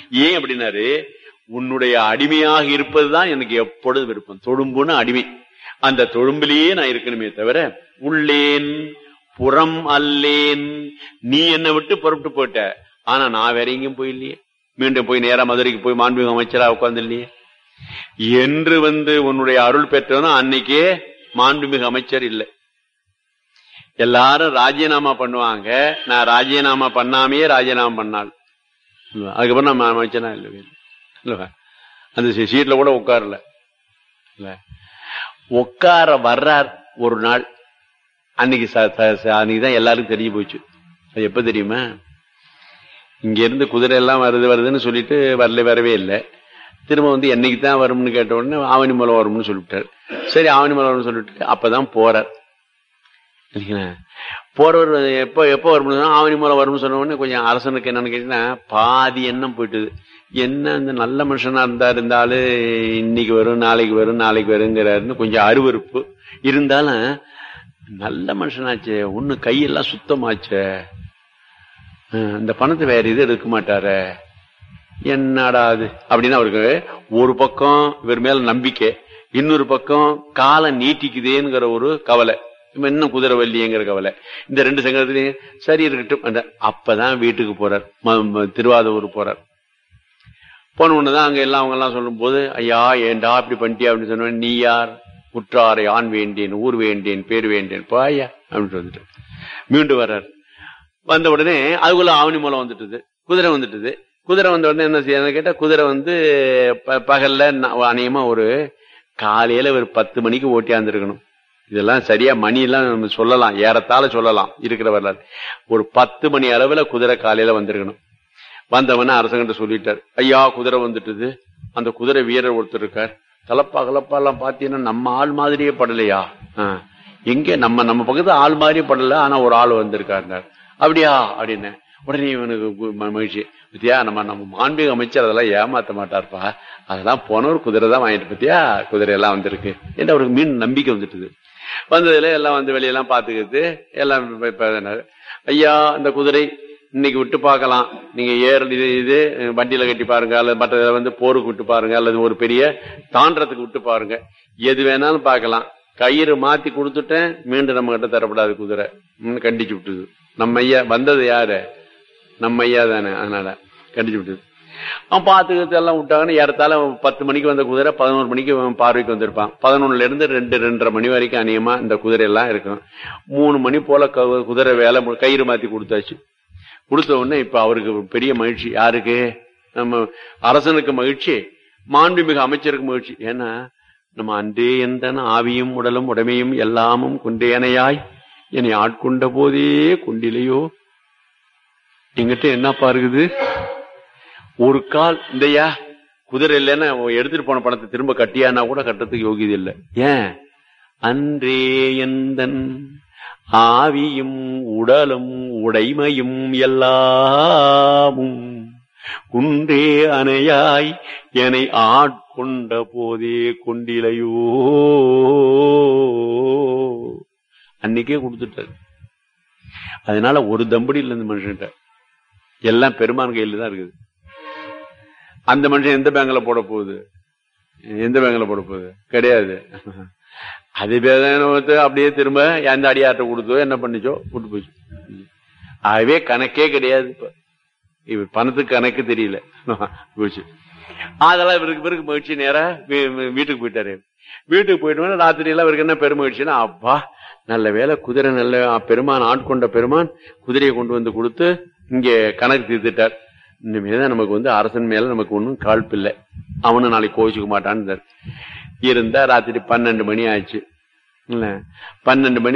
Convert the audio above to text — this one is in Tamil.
ஏன் அப்படின்னாரு உன்னுடைய அடிமையாக இருப்பதுதான் எனக்கு எப்பொழுது விருப்பம் தொழும்புன்னு அடிமை அந்த தொழும்பிலேயே நான் இருக்கணுமே தவிர உள்ளேன் புறம் அல்லேன் நீ என்னை விட்டு புறப்பட்டு போயிட்ட ஆனா நான் வேற எங்கேயும் போயில்லையே மீண்டும் போய் நேரா மதுரைக்கு போய் மாண்புமிகு அமைச்சரா உட்கார்ந்து இல்லையே என்று வந்து உன்னுடைய அருள் பெற்றவனும் அன்னைக்கே மாண்புமிகு அமைச்சர் இல்லை எல்லாரும் ராஜினாமா பண்ணுவாங்க நான் ராஜினாமா பண்ணாமையே ராஜினாமா பண்ணாள் அதுக்கப்புறம் நம்ம அமைச்சனா இல்லை இல்ல அந்த சீட்ல கூட உட்காரல இல்ல உட்கார வர்றார் ஒரு நாள் அன்னைக்கு அன்னைக்கு தான் எல்லாருக்கும் தெரிய போச்சு அது எப்ப தெரியுமா இங்க இருந்து குதிரை எல்லாம் வருது வருதுன்னு சொல்லிட்டு வரல வரவே இல்லை திரும்ப வந்து என்னைக்கு தான் வரும்னு கேட்ட உடனே ஆவணி மூலம் வரும்னு சொல்லிவிட்டார் சரி ஆவணி மூலம் வரும்னு சொல்லிட்டு அப்பதான் போறார் இல்லைங்களா போறவர் எப்போ எப்போ வரும்னு ஆவணி மூலம் வரும்னு சொன்ன உடனே கொஞ்சம் அரசனுக்கு என்னன்னு கேட்டீங்கன்னா பாதி எண்ணம் போயிட்டுது என்ன இந்த நல்ல மனுஷனா இருந்தா இருந்தாலும் இன்னைக்கு வரும் நாளைக்கு வரும் நாளைக்கு வருங்கிறாருன்னு கொஞ்சம் அருவறுப்பு இருந்தாலும் நல்ல மனுஷனாச்சே ஒண்ணு கையெல்லாம் சுத்தமாச்சே இந்த பணத்தை வேற இது எடுக்க மாட்டார என்னடா அது அப்படின்னு அவருக்கு ஒரு பக்கம் இவர் மேல நம்பிக்கை இன்னொரு பக்கம் காலம் நீட்டிக்குதேங்கிற ஒரு கவலை இன்னும் குதிரை வள்ளிங்கிற கவலை இந்த ரெண்டு சங்கத்திலையும் சரி இருக்கட்டும் அப்பதான் வீட்டுக்கு போறார் திருவாதூர் போறார் போன ஒண்ணுதான் அங்க எல்லாம் அவங்க எல்லாம் சொல்லும் போது ஐயா ஏண்டா இப்படி பண்ணிட்டியா அப்படின்னு சொன்ன நீ யார் உற்றாரை ஆண் வேண்டேன் ஊர் வேண்டேன் பேர் வேண்டேன் பாயா அப்படின்னு வந்துட்டு மீண்டும் வர்றார் வந்த உடனே அதுக்குள்ள ஆவணி மூலம் வந்துட்டுது குதிரை வந்துட்டுது குதிரை வந்த உடனே என்ன செய்யணும் கேட்டா குதிரை வந்து பகல்ல அநேகமா ஒரு காலையில ஒரு பத்து மணிக்கு ஓட்டியாந்துருக்கணும் இதெல்லாம் சரியா மணி எல்லாம் நம்ம சொல்லலாம் ஏறத்தாழ சொல்லலாம் இருக்கிற வரலாறு ஒரு பத்து மணி அளவுல குதிரை காலையில வந்திருக்கணும் வந்தவன அரசங்கிட்ட சொல்லிட்டார் ஐயா குதிரை வந்துட்டுது அந்த குதிரை வீரர் ஒருத்தர் இருக்கார் தலப்பா கலப்பா எல்லாம் பாத்தீங்கன்னா நம்ம ஆள் மாதிரியே படலையா எங்க நம்ம நம்ம பக்கத்து ஆள் மாதிரியே படல ஆனா ஒரு ஆள் வந்திருக்காருனார் அப்படியா அப்படின்னு உடனே இவனுக்கு மகிழ்ச்சி பத்தியா நம்ம நம்ம மாண்பீக அமைச்சர் அதெல்லாம் ஏமாத்த மாட்டார்ப்பா அதெல்லாம் போனவர் குதிரை தான் வாங்கிட்டு பத்தியா குதிரை எல்லாம் வந்திருக்கு என்று அவருக்கு மீன் நம்பிக்கை வந்துட்டுது வந்ததுல எல்லாம் வந்து வெளியெல்லாம் பாத்துக்கிறது எல்லாம் ஐயா அந்த குதிரை இன்னைக்கு விட்டு பார்க்கலாம் நீங்க ஏர் இது இது வண்டியில கட்டி பாருங்க அல்லது மற்ற வந்து போருக்கு விட்டு பாருங்க அல்லது ஒரு பெரிய தாண்டறதுக்கு விட்டு பாருங்க எது வேணாலும் பார்க்கலாம் கயிறு மாத்தி கொடுத்துட்டேன் மீண்டும் நம்ம கிட்ட தரப்படாது குதிரை கண்டிச்சு விட்டுது நம்ம ஐயா வந்தது யாரு நம்ம ஐயா தானே அதனால கண்டிச்சு விட்டுது அவன் பார்த்துக்கிறது எல்லாம் விட்டாங்கன்னு ஏறத்தால பத்து மணிக்கு வந்த குதிரை பதினோரு மணிக்கு பார்வைக்கு வந்திருப்பான் பதினொன்னுல இருந்து ரெண்டு ரெண்டரை மணி வரைக்கும் அநியமா இந்த குதிரை எல்லாம் இருக்கும் மூணு மணி போல குதிரை வேலை கயிறு மாத்தி கொடுத்தாச்சு கொடுத்த உடனே இப்ப அவருக்கு பெரிய மகிழ்ச்சி யாருக்கு நம்ம அரசனுக்கு மகிழ்ச்சி மாண்புமிகு அமைச்சருக்கு மகிழ்ச்சி ஏன்னா நம்ம அன்றே எந்தன ஆவியும் உடலும் உடமையும் எல்லாமும் கொண்டேனையாய் என்னை ஆட்கொண்ட போதே கொண்டிலையோ எங்கிட்ட என்னப்பா இருக்குது ஒரு கால் இந்தையா குதிரை இல்லைன்னா எடுத்துட்டு போன பணத்தை திரும்ப கட்டியானா கூட கட்டத்துக்கு யோகியது இல்லை ஏன் அன்றே எந்தன் ஆவியும் உடலும் உடைமையும் எல்லாமும் குன்றே அணையாய் என்னை ஆட்கொண்ட போதே கொண்டிலையோ அன்னைக்கே கொடுத்துட்டாரு அதனால ஒரு தம்படி இல்லை இந்த மனுஷன்கிட்ட எல்லாம் பெருமான் கையில தான் இருக்குது அந்த மனுஷன் எந்த பேங்க்ல போட போகுது எந்த பேங்க்ல போட போகுது கிடையாது அது பேதத்தை அப்படியே திரும்ப எந்த அடியாட்ட கொடுத்தோ என்ன பண்ணிச்சோ விட்டு போச்சு ஆகவே கணக்கே கிடையாது இப்ப இவர் பணத்துக்கு கணக்கு தெரியல போச்சு அதெல்லாம் இவருக்கு பிறகு மகிழ்ச்சி நேரா வீட்டுக்கு போயிட்டாரு வீட்டுக்கு போயிட்டு ராத்திரி எல்லாம் இவருக்கு என்ன பெருமகிழ்ச்சின்னா அப்பா நல்ல வேலை குதிரை நல்ல பெருமான் ஆட்கொண்ட பெருமான் குதிரையை கொண்டு வந்து கொடுத்து இங்க கணக்கு தீர்த்துட்டார் இனிமேதான் நமக்கு வந்து அரசன் மேல நமக்கு ஒன்றும் காழ்ப்பு இல்லை அவனும் நாளைக்கு கோவிச்சுக்க மாட்டான்னு இருந்தா ராத்திரி பன்னெண்டு மணி ஆச்சு இல்ல பன்னெண்டு மணி